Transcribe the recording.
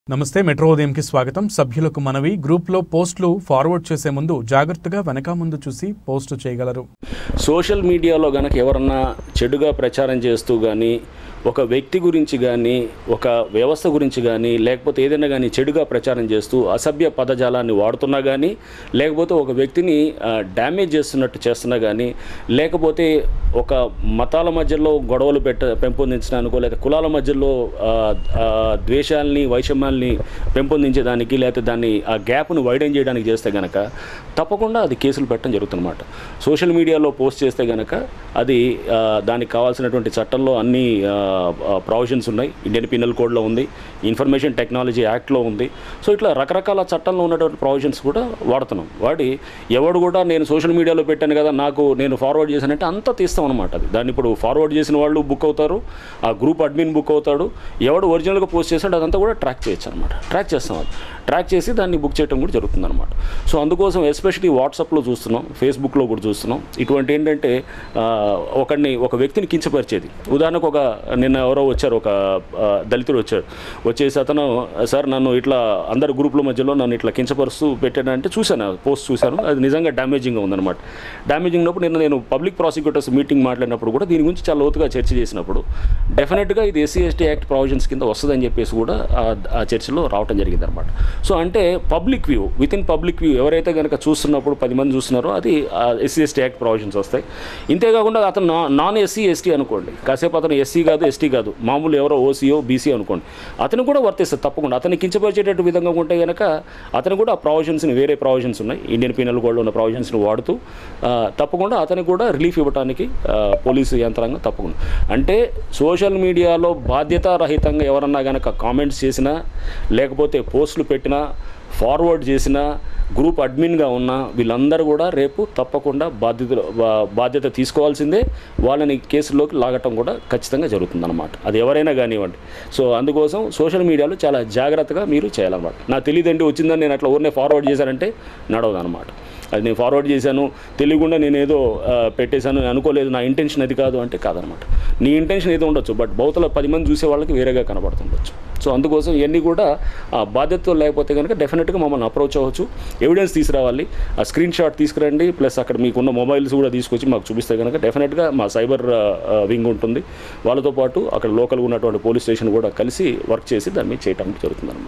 నమస్తే మెట్రో ఉదయంకి స్వాగతం సభ్యులకు మనవి గ్రూప్లో పోస్టులు ఫార్వర్డ్ చేసే ముందు జాగ్రత్తగా వెనక ముందు చూసి పోస్టు చేయగలరు సోషల్ మీడియాలో గనక ఎవరన్నా చెడుగా ప్రచారం చేస్తూ కానీ ఒక వ్యక్తి గురించి కానీ ఒక వ్యవస్థ గురించి కానీ లేకపోతే ఏదైనా కానీ చెడుగా ప్రచారం చేస్తూ అసభ్య పదజాలాన్ని వాడుతున్నా కానీ లేకపోతే ఒక వ్యక్తిని ఆ, డ్యామేజ్ చేస్తున్నట్టు చేస్తున్నా కానీ లేకపోతే ఒక మతాల మధ్యలో గొడవలు పెట్ట పెంపొందించడానికో లేదా కులాల మధ్యలో ఆ, ఆ, ద్వేషాలని వైషమ్యాల్ని పెంపొందించేదానికి లేకపోతే దాన్ని ఆ గ్యాప్ను వైడెన్ చేయడానికి చేస్తే గనక తప్పకుండా అది కేసులు పెట్టడం జరుగుతుందన్నమాట సోషల్ మీడియాలో పోస్ట్ చేస్తే గనక అది ఆ, దానికి కావాల్సినటువంటి చట్టంలో అన్ని ప్రావిజన్స్ ఉన్నాయి ఇండియన్ పీనల్ కోడ్లో ఉంది ఇన్ఫర్మేషన్ టెక్నాలజీ యాక్ట్లో ఉంది సో ఇట్లా రకరకాల చట్టంలో ఉన్నటువంటి ప్రావిజన్స్ కూడా వాడుతున్నాం వాడి ఎవడు కూడా నేను సోషల్ మీడియాలో పెట్టాను కదా నాకు నేను ఫార్వర్డ్ చేశానంటే అంతా తీస్తాం అనమాట అది దాన్ని ఇప్పుడు ఫార్వర్డ్ చేసిన వాళ్ళు బుక్ అవుతారు ఆ గ్రూప్ అడ్మిన్ బుక్ అవుతాడు ఎవడు ఒరిజినల్గా పోస్ట్ చేశాడో అదంతా కూడా ట్రాక్ చేయొచ్చు అనమాట ట్రాక్ చేస్తాం అది ట్రాక్ చేసి దాన్ని బుక్ చేయడం కూడా జరుగుతుంది అనమాట సో అందుకోసం ఎస్పెషలీ వాట్సాప్లో చూస్తున్నాం ఫేస్బుక్లో కూడా చూస్తున్నాం ఇటువంటి ఏంటంటే ఆ, ఒకడిని ఒక వ్యక్తిని కించపరిచేది ఉదాహరణకు ఒక నిన్న ఎవరో వచ్చారు ఒక ఆ, దళితుడు వచ్చాడు వచ్చేసి అతను సార్ నన్ను ఇట్లా అందరు గ్రూపుల మధ్యలో నన్ను ఇట్లా కించపరుస్తూ పెట్టాడంటే చూశాను పోస్ట్ చూశాను అది నిజంగా డ్యామేజింగ్గా ఉందన్నమాట డ్యామేజింగ్ ఉన్నప్పుడు నిన్న నేను పబ్లిక్ ప్రాసిక్యూటర్స్ మీటింగ్ మాట్లాడినప్పుడు కూడా దీని గురించి చాలా లోతుగా చర్చ చేసినప్పుడు డెఫినెట్గా ఇది ఎస్సీ ఎస్టీ యాక్ట్ ప్రావిజన్స్ కింద వస్తుందని చెప్పేసి కూడా ఆ- ఆ చర్చలో రావటం జరిగింది అనమాట సో అంటే public view with in public view ఎవరైతే కనుక చూస్తున్నప్పుడు పది మంది చూస్తున్నారో అది ఎస్సీ ఎస్టీ యాక్ట్ ప్రావిజన్స్ వస్తాయి ఇంతేకాకుండా అతను నా నాన్ ఎస్సీ ఎస్టీ అనుకోండి కాసేపు అతను ఎస్సీ కాదు ఎస్టీ కాదు మామూలు ఎవరో ఓసీఓ బీసీ అనుకోండి అతను కూడా వర్తిస్తుంది తప్పకుండా అతన్ని కించపరిచేటట్టు విధంగా ఉంటే కనుక అతను కూడా ఆ ప్రావిజన్స్ని వేరే ప్రావిజన్స్ ఉన్నాయి ఇండియన్ పీనల్ కోడ్లో ఉన్న ప్రావిజన్స్ని వాడుతూ ఆ, తప్పకుండా అతనికి కూడా రిలీఫ్ ఇవ్వడానికి ఆ, పోలీసు యంత్రాంగం తప్పకుండా అంటే సోషల్ మీడియాలో బాధ్యతారహితంగా ఎవరన్నా కనుక కామెంట్స్ చేసినా లేకపోతే పోస్టులు పెట్టినా ఫార్వర్డ్ చేసిన గ్రూప్ అడ్మిన్గా ఉన్న వీళ్ళందరూ కూడా రేపు తప్పకుండా బాధ్యత బా- బాధ్యత తీసుకోవాల్సిందే వాళ్ళని కేసులోకి లాగటం కూడా ఖచ్చితంగా జరుగుతుందన్నమాట అది ఎవరైనా కానివ్వండి సో అందుకోసం సోషల్ మీడియాలో చాలా జాగ్రత్తగా మీరు చేయాలన్నమాట నాకు తెలియదండి వచ్చిందని నేను అట్లా ఊరినే ఫార్వర్డ్ చేశానంటే నడవదు అనమాట అది నేను ఫార్వర్డ్ చేశాను తెలియకుండా నేను ఏదో ఆ, పెట్టేశాను నేను అనుకోలేదు నా ఇంటెన్షన్ అది కాదు అంటే కాదనమాట నీ ఇంటెన్షన్ ఏదో ఉండొచ్చు బట్ బౌతల పది మంది చూసే వాళ్ళకి వేరేగా కనబడుతుండొచ్చు సో అందుకోసం ఇవన్నీ కూడా ఆ బాధ్యతతో లేకపోతే కనుక డెఫినెట్గా మమ్మల్ని అప్రోచ్ అవ్వచ్చు ఎవిడెన్స్ తీసుకురావాలి ఆ స్క్రీన్ షాట్ తీసుకురండి ప్లస్ అక్కడ మీకున్న మొబైల్స్ కూడా తీసుకొచ్చి మాకు చూపిస్తే కనుక డెఫినెట్గా మా సైబర్ వింగ్ ఉంటుంది వాళ్ళతో పాటు అక్కడ లోకల్గా ఉన్నటువంటి పోలీస్ స్టేషన్ కూడా కలిసి వర్క్ చేసి దాన్ని చేయడానికి జరుగుతుంది